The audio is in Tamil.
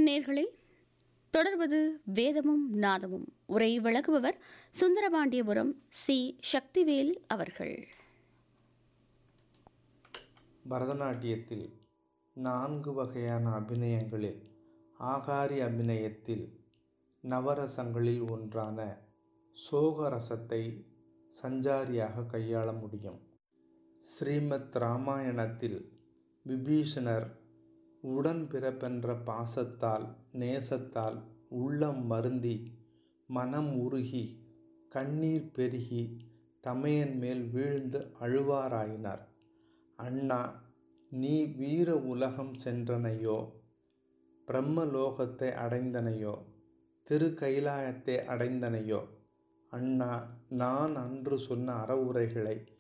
நேர்களே தொடர்வது வேதமும் நாதமும் உரை விளக்குபவர் சுந்தரபாண்டியபுரம் சி சக்திவேல் அவர்கள் பரதநாட்டியத்தில் நான்கு வகையான அபிநயங்களில் ஆகாரி அபிநயத்தில் நவரசங்களில் ஒன்றான சோகரசத்தை சஞ்சாரியாக கையாள முடியும் ஸ்ரீமத் ராமாயணத்தில் விபீஷணர் உடன்பிறப்பென்ற பாசத்தால் நேசத்தால் உள்ளம் மருந்தி மனம் உருகி கண்ணீர் பெருகி தமையன் மேல் வீழ்ந்து அழுவாராயினார் அண்ணா நீ வீர உலகம் சென்றனையோ பிரம்மலோகத்தை அடைந்தனையோ திரு கைலாயத்தை அடைந்தனையோ அண்ணா நான் அன்று சொன்ன அறவுரைகளை